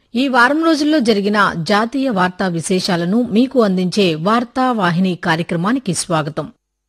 ఈ వారం రోజుల్లో జరిగిన జాతీయ వార్తా విశేషాలను మీకు అందించే వార్తా వాహిని కార్యక్రమానికి స్వాగతం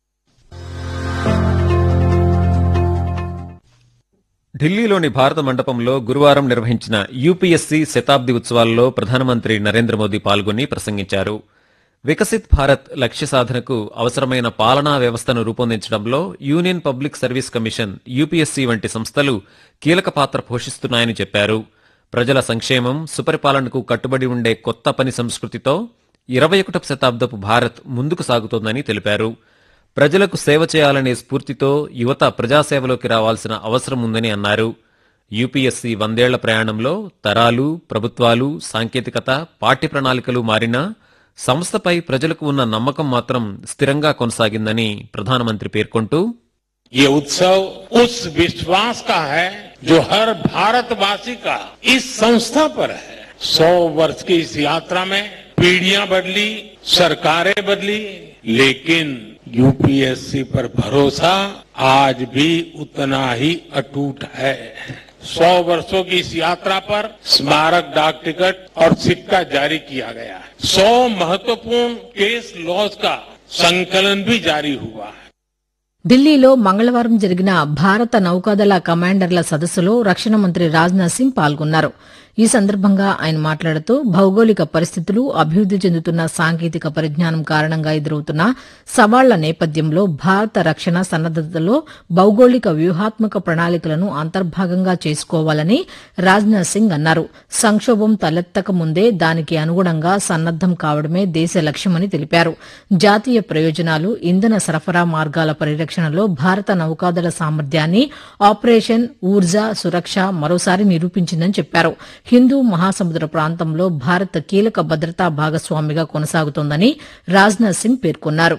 ఢిల్లీలోని భారత మండపంలో గురువారం నిర్వహించిన యూపీఎస్సీ శతాబ్ది ఉత్సవాల్లో ప్రధానమంత్రి నరేంద్ర మోదీ పాల్గొని ప్రసంగించారు వికసిత్ భారత్ లక్ష్య సాధనకు అవసరమైన పాలనా వ్యవస్థను రూపొందించడంలో union public service commission UPSC వంటి సంస్థలు కీలక పాత్ర పోషిస్తున్నాయని చెప్పారు ప్రజల సంక్షేమం సుపరిపాలనకు కట్టుబడి ఉండే కొత్త పని సంస్కృతితో ఇరవై ఒకటవ శతాబ్దపు భారత్ ముందుకు సాగుతోందని తెలిపారు ప్రజలకు సేవ చేయాలనే స్ఫూర్తితో యువత ప్రజాసేవలోకి రావాల్సిన అవసరం ఉందని అన్నారు యూపీఎస్సీ వందేళ్ల ప్రయాణంలో తరాలు ప్రభుత్వాలు సాంకేతికత పాఠ్య ప్రణాళికలు మారినా సంస్థపై ప్రజలకు ఉన్న నమ్మకం మాత్రం స్థిరంగా కొనసాగిందని ప్రధానమంత్రి పేర్కొంటూ ये उत्सव उस विश्वास का है जो हर भारतवासी का इस संस्था पर है सौ वर्ष की इस यात्रा में पीढ़ियां बदली सरकारें बदली लेकिन यूपीएससी पर भरोसा आज भी उतना ही अटूट है सौ वर्षों की इस यात्रा पर स्मारक डाक टिकट और सिक्का जारी किया गया है सौ महत्वपूर्ण केस लॉज का संकलन भी जारी हुआ है ఢిల్లీలో మంగళవారం జరిగిన భారత నౌకాదళ కమాండర్ల సదస్సులో రక్షణ మంత్రి రాజ్నాథ్ సింగ్ పాల్గొన్నారు ఈ సందర్భంగా ఆయన మాట్లాడుతూ భౌగోళిక పరిస్థితులు అభివృద్ది చెందుతున్న సాంకేతిక పరిజ్ఞానం కారణంగా ఎదురవుతున్న సవాళ్ల నేపథ్యంలో భారత రక్షణ సన్నద్దతలో భౌగోళిక వ్యూహాత్మక ప్రణాళికలను అంతర్భాగంగా చేసుకోవాలని రాజ్నాథ్ సింగ్ అన్నారు సంక్షోభం తలెత్తక ముందే దానికి అనుగుణంగా సన్నద్దం కావడమే దేశ లక్ష్యమని తెలిపారు జాతీయ ప్రయోజనాలు ఇంధన సరఫరా మార్గాల పరిరక్షణలో భారత నౌకాదళ సామర్థ్యాన్ని ఆపరేషన్ ఊర్జా సురక్ష మరోసారి నిరూపించిందని చెప్పారు హిందూ మహాసముద్ర ప్రాంతంలో భారత్ కీలక భద్రతా భాగస్వామిగా కొనసాగుతోందని రాజ్నాథ్ సింగ్ పేర్కొన్నారు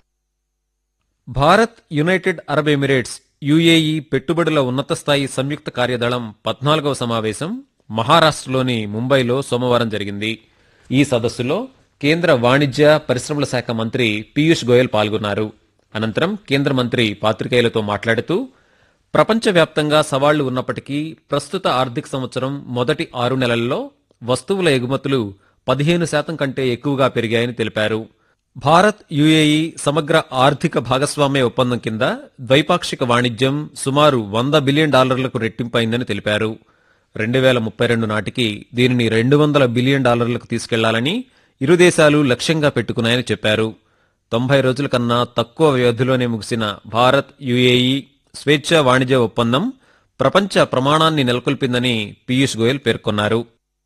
Bharat United Arab Emirates UAE పెట్టుబడుల ఉన్నత స్థాయి సంయుక్త కార్యదళం పద్నాలుగవ సమావేశం మహారాష్ట్రలోని ముంబైలో సోమవారం జరిగింది ఈ సదస్సులో కేంద్ర వాణిజ్య పరిశ్రమల శాఖ మంత్రి పీయూష్ గోయల్ పాల్గొన్నారు అనంతరం కేంద్ర మంత్రి పాత్రికేయులతో మాట్లాడుతూ ప్రపంచవ్యాప్తంగా సవాళ్లు ఉన్నప్పటికీ ప్రస్తుత ఆర్థిక సంవత్సరం మొదటి ఆరు నెలల్లో వస్తువుల ఎగుమతులు పదిహేను శాతం కంటే ఎక్కువగా పెరిగాయని తెలిపారు భారత్ యుఏఈ సమగ్ర ఆర్థిక భాగస్వామ్య ఒప్పందం కింద ద్వైపాక్షిక వాణిజ్యం సుమారు వంద బిలియన్ డాలర్లకు రెట్టింపైందని తెలిపారు రెండు వేల ముప్పై రెండు నాటికి దీనిని రెండు వందల బిలియన్ డాలర్లకు తీసుకెళ్లాలని ఇరు దేశాలు లక్ష్యంగా పెట్టుకున్నాయని చెప్పారు తొంభై రోజుల కన్నా తక్కువ వ్యవధిలోనే ముగిసిన భారత్ యుఏఈ స్వేచ్ఛా వాణిజ్య ఒప్పందం ప్రపంచ ప్రమాణాన్ని నెలకొల్పిందని పీయూష్ గోయల్ పేర్కొన్నారు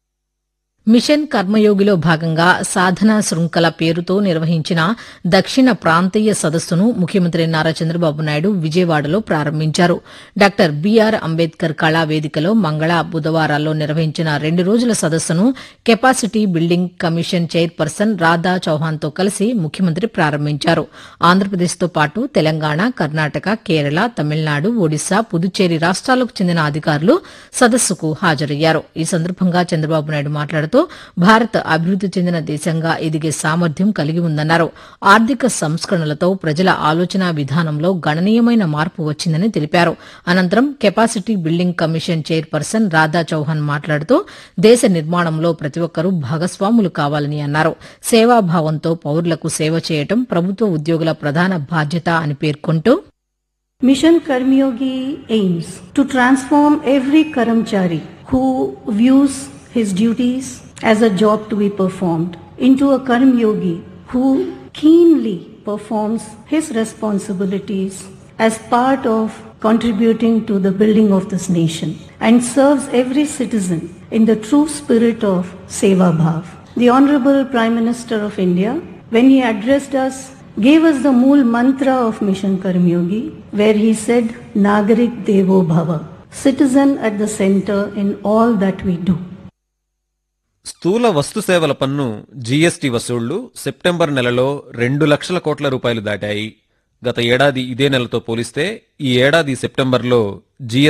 మిషన్ కర్మయోగిలో భాగంగా సాధన శృంఖల పేరుతో నిర్వహించిన దక్షిణ ప్రాంతీయ సదస్సును ముఖ్యమంత్రి నారా చంద్రబాబు నాయుడు విజయవాడలో ప్రారంభించారు డాక్టర్ బీఆర్ అంబేద్కర్ కళా వేదికలో మంగళ బుధవారాల్లో నిర్వహించిన రెండు రోజుల సదస్సును capacity building commission chairperson Radha చౌహాన్తో కలిసి ముఖ్యమంత్రి ప్రారంభించారు ఆంధ్రప్రదేశ్తో పాటు తెలంగాణ కర్ణాటక కేరళ తమిళనాడు ఒడిశా పుదుచ్చేరి రాష్ట్రాలకు చెందిన అధికారులు సదస్సుకు హాజరయ్యారు ఈ సందర్భంగా చంద్రబాబు నాయుడు మాట్లాడుతూ భారత్ అభివృద్ది చెందిన దేశంగా ఎదిగే సామర్థ్యం కలిగి ఉందన్నారు ఆర్థిక సంస్కరణలతో ప్రజల ఆలోచన విధానంలో గణనీయమైన మార్పు వచ్చిందని తెలిపారు అనంతరం capacity building commission chairperson Radha Chauhan మాట్లాడుతూ దేశ నిర్మాణంలో ప్రతి ఒక్కరూ భాగస్వాములు కావాలని అన్నారు సేవాభావంతో పౌరులకు సేవ చేయటం ప్రభుత్వ ఉద్యోగుల ప్రధాన బాధ్యత అని పేర్కొంటూ Mission Karmyogi aims to transform every Karamchari who views his duties as a job to be performed into a Karmyogi who keenly performs his responsibilities as part of contributing to the building of this nation and serves every citizen in the true spirit of Seva Bhav. The Honorable Prime Minister of India, when he addressed us gave us the mool mantra of Mission Karmyogi, where he said, Nagarik Devo Bhava, citizen at the center in all that we do. స్థూల వస్తు సేవల పన్ను GST వసూళ్లు September నెలలో రెండు లక్షల కోట్ల రూపాయలు దాటాయి గత ఏడాది ఇదే నెలతో పోలిస్తే ఈ ఏడాది సెప్టెంబర్లో జీఎస్టీ